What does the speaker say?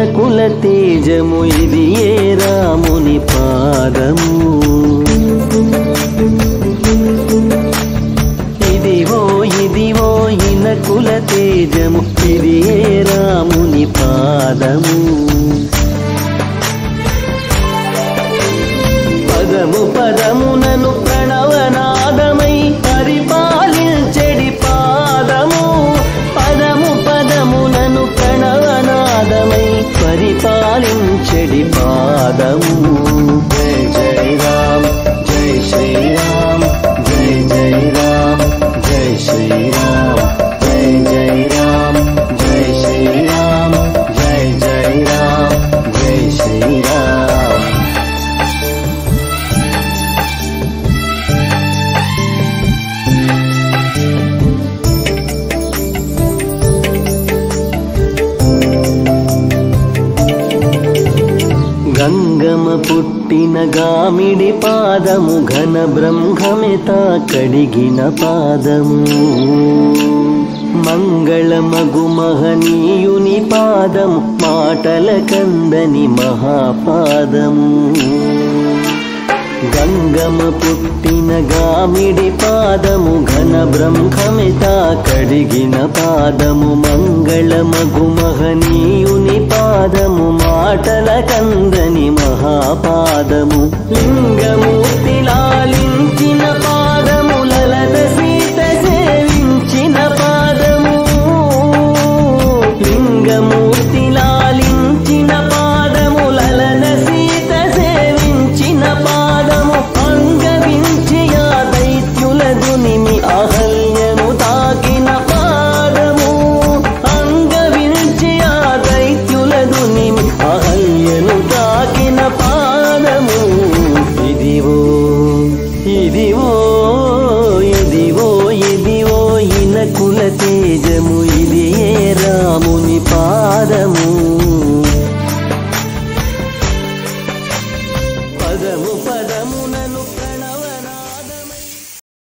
ఇనకుల తేజము ఇది ఏ రాముని పాదము ఇదివో ఇదివో ఇనకుల తేజము ఇది ఏ రాముని పాదము పదము పదమునను ప్రణవనాదమై పరిపాలించెడి పాదము పదము పదమునను ప్రణవనాదమై పరిపాలించెడి పాదము జై జై రామ్ జై శ్రీరామ్ జై జై రామ్ జై శ్రీరామ్ జై జై రామ్ జై శ్రీరామ్ జై జై రామ్ జై శ్రీరామ్ గంగమ పుట్టిన గామిడి పాదము ఘన బ్రహ్మమిత కడిగిన పాదము మంగళమగు మహనీయుని పాదము మాటల కందని మహాపాదము గంగమ పుట్టిన గామిడి పాదము ఘన బ్రహ్మమిత కడిగిన పాదము మంగళమగు మహనీయుని పాదము మాటల కందని మహాపాదము